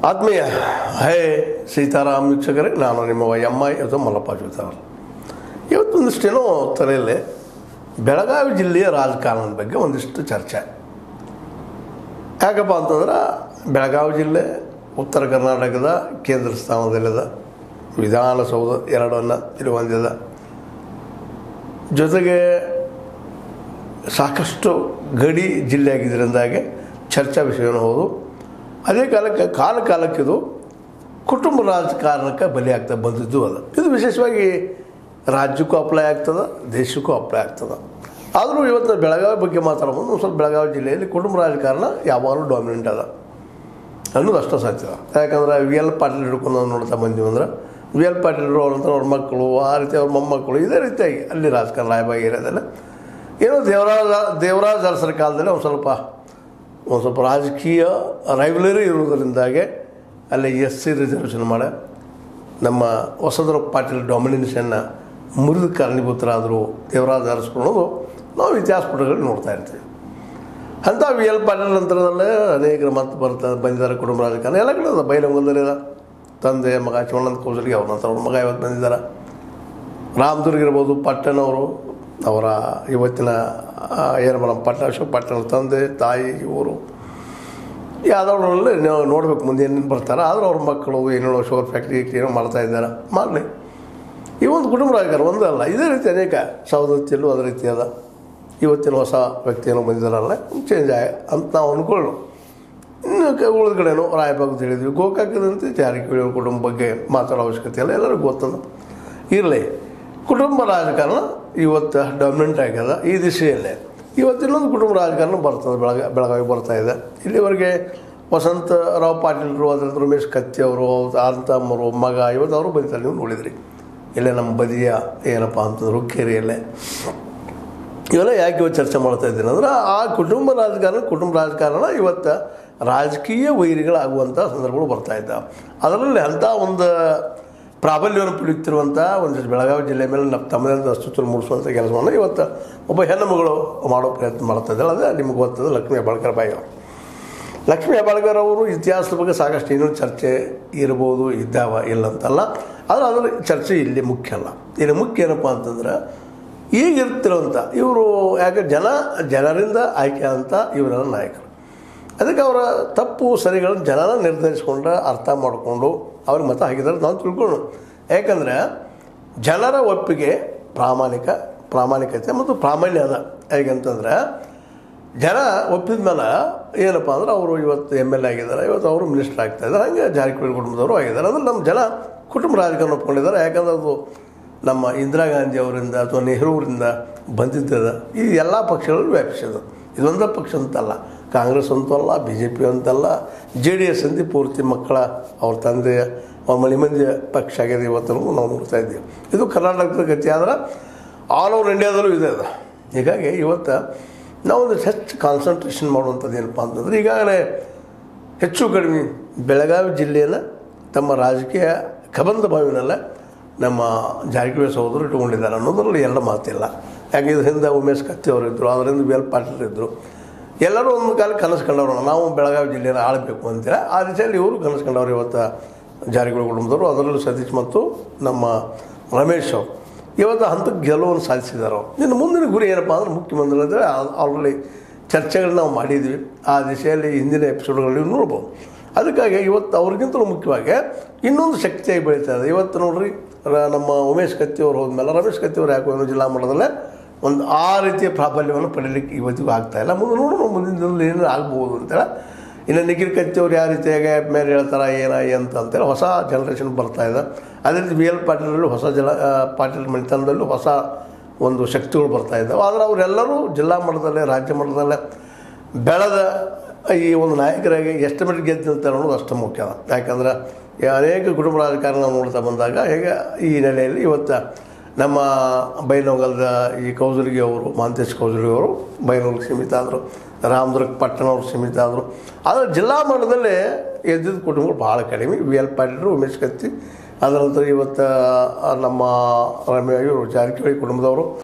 ಆತ್ಮೀಯ ಹೇ ಸೀತಾರಾಮ್ ವೀಕ್ಷಕರೇ ನಾನು ನಿಮ್ಮ ಎಮ್ ಐ ಅಥವಾ ಮಲ್ಲಪ್ಪ ಜೋತಾರ್ ಇವತ್ತೊಂದಿಷ್ಟೇನೋ ತಲೆಯಲ್ಲಿ ಬೆಳಗಾವಿ ಜಿಲ್ಲೆಯ ರಾಜಕಾರಣದ ಬಗ್ಗೆ ಒಂದಿಷ್ಟು ಚರ್ಚೆ ಯಾಕಪ್ಪ ಅಂತಂದ್ರೆ ಬೆಳಗಾವಿ ಜಿಲ್ಲೆ ಉತ್ತರ ಕರ್ನಾಟಕದ ಕೇಂದ್ರ ಸ್ಥಾನದಲ್ಲಿದೆ ವಿಧಾನಸೌಧ ಎರಡನ್ನು ಇದು ಹೊಂದಿದೆ ಜೊತೆಗೆ ಸಾಕಷ್ಟು ಗಡಿ ಜಿಲ್ಲೆ ಆಗಿದ್ದರಿಂದಾಗಿ ಚರ್ಚಾ ವಿಷಯನೂ ಹೌದು ಅದೇ ಕಾಲಕ್ಕೆ ಕಾಲ ಕಾಲಕ್ಕೆ ಇದು ಕುಟುಂಬ ರಾಜಕಾರಣಕ್ಕೆ ಬಲಿ ಆಗ್ತಾ ಬಂದಿದ್ದು ಅದು ಇದು ವಿಶೇಷವಾಗಿ ರಾಜ್ಯಕ್ಕೂ ಅಪ್ಲೈ ಆಗ್ತದೆ ದೇಶಕ್ಕೂ ಅಪ್ಲೈ ಆಗ್ತದೆ ಆದರೂ ಇವತ್ತು ಬೆಳಗಾವಿ ಬಗ್ಗೆ ಮಾತಾಡೋದು ಒಂದು ಸ್ವಲ್ಪ ಬೆಳಗಾವಿ ಜಿಲ್ಲೆಯಲ್ಲಿ ಕುಟುಂಬ ರಾಜಕಾರಣ ಯಾವಾಗಲೂ ಡಾಮಿನೆಂಟ್ ಅದ ಅನ್ನೋದು ಅಷ್ಟೇ ಸತ್ಯ ಯಾಕಂದ್ರೆ ವಿ ಎಲ್ ಪಾಟೀಲ್ ಹಿಡ್ಕೊಂಡು ನಾವು ನೋಡ್ತಾ ಬಂದೀವಿ ಅಂದ್ರೆ ವಿ ಎಲ್ ಪಾಟೀಲ್ ಅವ್ರ ನಂತರ ಅವ್ರ ಮಕ್ಕಳು ಆ ರೀತಿ ಅವ್ರ ಮೊಮ್ಮಕ್ಕಳು ಇದೇ ರೀತಿಯಾಗಿ ಅಲ್ಲಿ ರಾಜಕಾರಣ ರಾಯಬಾಗಿ ಇರೋದಲ್ಲ ಏನೋ ದೇವರಾಜ ದೇವರಾಜ ಅರಸರ ಕಾಲದಲ್ಲಿ ಒಂದು ಸ್ವಲ್ಪ ಒಂದು ಸ್ವಲ್ಪ ರಾಜಕೀಯ ರೈವಲರಿ ಇರುವುದರಿಂದಾಗೆ ಅಲ್ಲಿ ಎಸ್ ಸಿ ರಿಸರ್ವೇಷನ್ ಮಾಡ ನಮ್ಮ ಹೊಸದ್ರ ಪಾಟೀಲ್ ಡಾಮಿನೇಷನ್ನ ಮುರಿದ ಕಾರಣೀಭೂತರಾದರು ದೇವರಾಜ ಅರಸ್ಕೊಳ್ಳೋದು ನಾವು ಇತಿಹಾಸ ಪುಟಗಳಲ್ಲಿ ನೋಡ್ತಾ ಇರ್ತೀವಿ ಅಂಥ ವಿ ಎಲ್ ಪಾಟೀಲ್ ನಂತರದಲ್ಲೇ ಅನೇಕರು ಮತ್ತೆ ಬರ್ತಾರೆ ಬಂದಿದ್ದಾರೆ ಕುಟುಂಬ ರಾಜಕಾರಣ ಎಲ್ಲ ಕಡೆ ಅದ ಬೈಲಂಗದಲ್ಲಿದೆ ತಂದೆ ಮಗ ಶಿವಾನಂದ ಕೌಸಲಿಗೆ ಅವ್ರ ನಂತರ ಅವ್ರ ಮಗ ಇವತ್ತು ಬಂದಿದ್ದಾರೆ ರಾಮದುರ್ಗ ಇರ್ಬೋದು ಪಟ್ಟಣವರು ಅವರ ಇವತ್ತಿನ ಆ, ಏನು ಮೇಡಮ್ ಪಟ್ಟಣ ಅಶೋಕ್ ಪಟ್ಟಣ ತಂದೆ ತಾಯಿ ಇವರು ಯಾವ್ದವ್ರಲ್ಲಿ ನೀವು ನೋಡ್ಬೇಕು ಮುಂದೆ ಏನೇನು ಬರ್ತಾರೆ ಆದರೂ ಅವ್ರ ಮಕ್ಕಳು ಏನೇನೋ ಶುಗರ್ ಫ್ಯಾಕ್ಟ್ರಿ ಏನೋ ಮಾಡ್ತಾ ಇದ್ದಾರೆ ಮಾಡಲಿ ಈ ಒಂದು ಕುಟುಂಬ ರಾಜಕಾರಣ ಒಂದೇ ಅಲ್ಲ ಇದೇ ರೀತಿ ಅನೇಕ ಸೌದತ್ತಿಯಲ್ಲೂ ಅದೇ ರೀತಿ ಅದ ಇವತ್ತಿನ ಹೊಸ ವ್ಯಕ್ತಿ ಏನೋ ಬಂದಿದ್ದಾರಲ್ಲ ಚೇಂಜ್ ಆಗ ಅಂತ ನಾವು ಅಂದ್ಕೊಳ್ಳು ಇನ್ನು ಕ- ಉಳಿದ ಕಡೆನೋ ರಾಯಬಾಗ್ ಹೇಳಿದ್ವಿ ಗೋಕಾಕದಂತೆ ಜಾರಕಿಹೊಳಿ ಅವ್ರ ಕುಟುಂಬ ಬಗ್ಗೆ ಮಾತಾಡೋ ಅವಶ್ಯಕತೆ ಇಲ್ಲ ಎಲ್ಲರಿಗೂ ಗೊತ್ತದ ಇರಲಿ ಕುಟುಂಬ ರಾಜಕಾರಣ ಇವತ್ತು ಡಾಮಿನೆಂಟ್ ಆಗ್ಯದ ಈ ದಿಶೆಯಲ್ಲೇ ಇವತ್ತು ಇನ್ನೊಂದು ಕುಟುಂಬ ರಾಜಕಾರಣ ಬರ್ತದೆ ಬೆಳಗ ಬೆಳಗಾವಿ ಬರ್ತಾ ಇದೆ ಇಲ್ಲಿವರೆಗೆ ವಸಂತ ರಾವ್ ಪಾಟೀಲ್ರು ಅದರ ರಮೇಶ್ ಕತ್ತಿ ಅವರು ಆಂತಮ್ಮರು ಮಗ ಇವತ್ತು ಅವರು ಬಂದಿದ್ದಾರೆ ನೀವು ನೋಡಿದ್ರಿ ಇಲ್ಲೇ ನಮ್ಮ ಬದಿಯ ಏನಪ್ಪ ಅಂತಂದ್ರೆ ಹುಕ್ಕೇರಿಯಲ್ಲೇ ಇವೆಲ್ಲ ಯಾಕೆ ಇವತ್ತು ಚರ್ಚೆ ಮಾಡ್ತಾ ಇದ್ದೀನಿ ಅಂದ್ರೆ ಆ ಕುಟುಂಬ ರಾಜಕಾರಣ ಕುಟುಂಬ ರಾಜಕಾರಣ ಇವತ್ತು ರಾಜಕೀಯ ವೈರಿಗಳಾಗುವಂಥ ಸಂದರ್ಭಗಳು ಬರ್ತಾ ಇದ್ದಾವೆ ಅದರಲ್ಲಿ ಅಂಥ ಒಂದು ಪ್ರಾಬಲ್ಯವನ್ನು ಪಡೆಯುತ್ತಿರುವಂಥ ಒಂದು ಬೆಳಗಾವಿ ಜಿಲ್ಲೆ ಮೇಲೆ ನಮ್ಮ ತಮ್ಮದೇ ಅಸ್ತಿತ್ವ ಮೂಡಿಸುವಂಥ ಕೆಲಸವನ್ನು ಇವತ್ತು ಒಬ್ಬ ಹೆಣ್ಣುಮಗಳು ಮಾಡೋ ಪ್ರಯತ್ನ ಮಾಡ್ತಾ ಇದ್ದಾಳೆ ಅದೇ ನಿಮಗೆ ಗೊತ್ತದ ಲಕ್ಷ್ಮೀ ಹೆಬ್ಬಾಳ್ಕರ್ ಬಾಯಿ ಅವರು ಲಕ್ಷ್ಮೀ ಹೆಬ್ಬಾಳ್ಕರ್ ಅವರು ಇತಿಹಾಸದ ಬಗ್ಗೆ ಸಾಕಷ್ಟು ಏನೋ ಚರ್ಚೆ ಇರ್ಬೋದು ಇದ್ದಾವ ಇಲ್ಲ ಅಂತಲ್ಲ ಆದರೆ ಅದರ ಚರ್ಚೆ ಇಲ್ಲಿ ಮುಖ್ಯ ಅಲ್ಲ ಇಲ್ಲಿ ಮುಖ್ಯ ಏನಪ್ಪ ಅಂತಂದ್ರೆ ಈಗಿರ್ತಿರುವಂಥ ಇವರು ಯಾಕೆ ಜನ ಜನರಿಂದ ಆಯ್ಕೆ ಅಂತ ಇವರೆಲ್ಲ ನಾಯಕರು ಅದಕ್ಕೆ ಅವರ ತಪ್ಪು ಸರಿಗಳನ್ನು ಜನನ ನಿರ್ಧರಿಸ್ಕೊಂಡು ಅರ್ಥ ಮಾಡಿಕೊಂಡು ಅವ್ರಿಗೆ ಮತ ಹಾಕಿದ್ದಾರೆ ನಾವು ತಿಳ್ಕೊಂಡು ಯಾಕಂದರೆ ಜನರ ಒಪ್ಪಿಗೆ ಪ್ರಾಮಾಣಿಕ ಪ್ರಾಮಾಣಿಕತೆ ಮತ್ತು ಪ್ರಾಮಾಣ್ಯ ಅದ ಹೇಗಂತಂದ್ರೆ ಜನ ಒಪ್ಪಿದ ಮೇಲೆ ಏನಪ್ಪ ಅಂದ್ರೆ ಅವರು ಇವತ್ತು ಎಮ್ ಎಲ್ ಎ ಆಗಿದ್ದಾರೆ ಇವತ್ತು ಅವರು ಮಿನಿಸ್ಟರ್ ಆಗ್ತಾ ಇದ್ದಾರೆ ಹಂಗೆ ಜಾರಕಿಹೊಳಿ ಕುಟುಂಬದವರು ಆಗಿದ್ದಾರೆ ಅಂದ್ರೆ ನಮ್ಮ ಜನ ಕುಟುಂಬ ರಾಜಕಾರಣ ಒಪ್ಕೊಂಡಿದ್ದಾರೆ ಯಾಕಂದ್ರೆ ಅದು ನಮ್ಮ ಇಂದಿರಾ ಗಾಂಧಿ ಅವರಿಂದ ಅಥವಾ ನೆಹರೂರಿಂದ ಬಂದಿದ್ದದ ಈ ಎಲ್ಲ ಪಕ್ಷಗಳಲ್ಲೂ ವ್ಯಾಪಿಸಿದೆ ಇದೊಂದೇ ಪಕ್ಷ ಅಂತಲ್ಲ ಕಾಂಗ್ರೆಸ್ ಅಂತೂ ಅಲ್ಲ ಬಿ ಜೆ ಪಿ ಅಂತಲ್ಲ ಜೆ ಡಿ ಎಸ್ ಅಂತ ಪೂರ್ತಿ ಮಕ್ಕಳ ಅವ್ರ ತಂದೆಯ ಅವ್ರ ಮನೆ ಮಂದಿಯ ಪಕ್ಷ ಆಗಿದೆ ಇವತ್ತು ನಾವು ನೋಡ್ತಾ ಇದ್ದೀವಿ ಇದು ಕರ್ನಾಟಕದ ಗತಿ ಆದ್ರೆ ಆಲ್ ಓವರ್ ಇಂಡಿಯಾದಲ್ಲೂ ಇದೆ ಅದು ಹೀಗಾಗಿ ಇವತ್ತು ನಾವೊಂದು ಹೆಚ್ಚು ಕಾನ್ಸಂಟ್ರೇಷನ್ ಮಾಡುವಂಥದ್ದು ಏನಪ್ಪ ಅಂತಂದ್ರೆ ಈಗಾಗಲೇ ಹೆಚ್ಚು ಕಡಿಮೆ ಬೆಳಗಾವಿ ಜಿಲ್ಲೆಯನ್ನು ತಮ್ಮ ರಾಜಕೀಯ ಕಬಂಧ ಬಾವಿನಲ್ಲ ನಮ್ಮ ಜಾರಕಿಹೊಳಿ ಸಹೋದರು ಇಟ್ಕೊಂಡಿದ್ದಾರೆ ಅನ್ನೋದರಲ್ಲಿ ಎರಡು ಮಾತಿಲ್ಲ ಯಾಕೆ ಇದ್ರ ಹಿಂದೆ ಉಮೇಶ್ ಕತ್ತಿ ಅವರು ಇದ್ದರು ಅದರಿಂದ ವಿ ಎಲ್ ಪಾಟೀಲ್ ಇದ್ದರು ಎಲ್ಲರೂ ಒಂದು ಕಾಲ ಕನಸು ಕಂಡವರು ನಾವು ಬೆಳಗಾವಿ ಜಿಲ್ಲೆಯನ್ನು ಆಳಬೇಕು ಅಂತೇಳಿ ಆ ದಿಶೆಯಲ್ಲಿ ಇವರು ಕನಸು ಕಂಡವರು ಇವತ್ತು ಜಾರಕಿಹೊಳಿ ಕುಟುಂಬದವರು ಅದರಲ್ಲೂ ಸತೀಶ್ ಮತ್ತು ನಮ್ಮ ರಮೇಶ್ ಅವರು ಇವತ್ತು ಹಂತಕ್ಕೆ ಗೆಲುವನ್ನು ಸಾಧಿಸಿದ್ದಾರೆ ಅವರು ಇನ್ನು ಮುಂದಿನ ಗುರಿ ಏನಪ್ಪ ಅಂದ್ರೆ ಮುಖ್ಯಮಂತ್ರಿ ಅಂದರೆ ಆಲ್ರೆಡಿ ಚರ್ಚೆಗಳನ್ನ ನಾವು ಮಾಡಿದ್ವಿ ಆ ದಿಶೆಯಲ್ಲಿ ಹಿಂದಿನ ಎಪಿಸೋಡ್ಗಳಲ್ಲಿ ನೋಡ್ಬೋದು ಅದಕ್ಕಾಗಿ ಇವತ್ತು ಅವ್ರಿಗಿಂತಲೂ ಮುಖ್ಯವಾಗಿ ಇನ್ನೊಂದು ಶಕ್ತಿಯಾಗಿ ಬೆಳೀತಾ ಇದೆ ಇವತ್ತು ನೋಡ್ರಿ ರ- ನಮ್ಮ ಉಮೇಶ್ ಕತ್ತಿ ಅವರು ಹೋದ್ಮೇಲೆ ರಮೇಶ್ ಕತ್ತಿ ಅವರು ಯಾಕೋ ಏನೋ ಜಿಲ್ಲಾ ಮಟ್ಟದಲ್ಲೇ ಒಂದು ಆ ರೀತಿಯ ಪ್ರಾಬಲ್ಯವನ್ನು ಪಡೀಲಿಕ್ಕೆ ಇವತ್ತಿಗೂ ಆಗ್ತಾ ಇಲ್ಲ ಮುಂದೆ ನೋಡೋಣ ಮುಂದಿನ ದಿನದಲ್ಲಿ ಏನಾದ್ರು ಆಗ್ಬೋದು ಅಂತೇಳಿ ಇನ್ನು ನಿಖಿಲ್ ಕತ್ತಿ ಅವ್ರು ಯಾವ ರೀತಿಯಾಗಿ ಮೇಲೆ ಹೇಳ್ತಾರೆ ಏನ ಅಂತ ಅಂತೇಳಿ ಹೊಸ ಜನ್ರೇಷನ್ ಬರ್ತಾ ಇದೆ ಅದೇ ರೀತಿ ವಿ ಎಲ್ ಪಾಟೀಲಲ್ಲೂ ಹೊಸ ಜಲ ಆ, ಪಾಟೀಲ್ ಮನೆತನದಲ್ಲೂ ಹೊಸ ಒಂದು ಶಕ್ತಿಗಳು ಬರ್ತಾ ಇದ್ದಾವೆ ಆದರೆ ಅವರೆಲ್ಲರೂ ಜಿಲ್ಲಾ ಮಟ್ಟದಲ್ಲೇ ರಾಜ್ಯ ಮಟ್ಟದಲ್ಲೇ ಬೆಳೆದ ಈ ಒಂದು ನಾಯಕರಾಗಿ ಎಷ್ಟು ಮಟ್ಟಿಗೆ ಗೆದ್ದು ನಿಲ್ತಾರೆ ಅನ್ನೋದು ಅಷ್ಟು ಮುಖ್ಯ ಅದ ಯಾಕಂದ್ರೆ ಈ ಅನೇಕ ಕುಟುಂಬ ರಾಜಕಾರಣ ನಾವು ನೋಡ್ತಾ ಬಂದಾಗ ಹೇಗೆ ಈ ನೆಲೆಯಲ್ಲಿ ಇವತ್ತು ನಮ್ಮ ಬೈಲೊಂಗಲದ ಈ ಕೌಜಲ್ಗಿ ಅವರು ಮಹಾಂತೇಶ್ ಕೌಜಲ್ಗಿ ಅವರು ಬೈಲೊಂಗಲ್ಗೆ ಸೀಮಿತ ಆದರು ರಾಮದುರ್ಗ ಪಟ್ಟಣ ಅವರು ಸೀಮಿತ ಆದರು ಆದರೆ ಜಿಲ್ಲಾ ಮಟ್ಟದಲ್ಲೇ ಎದ್ದಿದ್ದ ಕುಟುಂಬಗಳು ಭಾಳ ಕಡಿಮೆ ವಿ ಎಲ್ ಪಾಟೀಲರು ಉಮೇಶ್ ಕತ್ತಿ ಅದರ ನಂತರ ಇವತ್ತು ನಮ್ಮ ರಮ್ಯ ಇವರು ಜಾರಕಿಹೊಳಿ ಕುಟುಂಬದವರು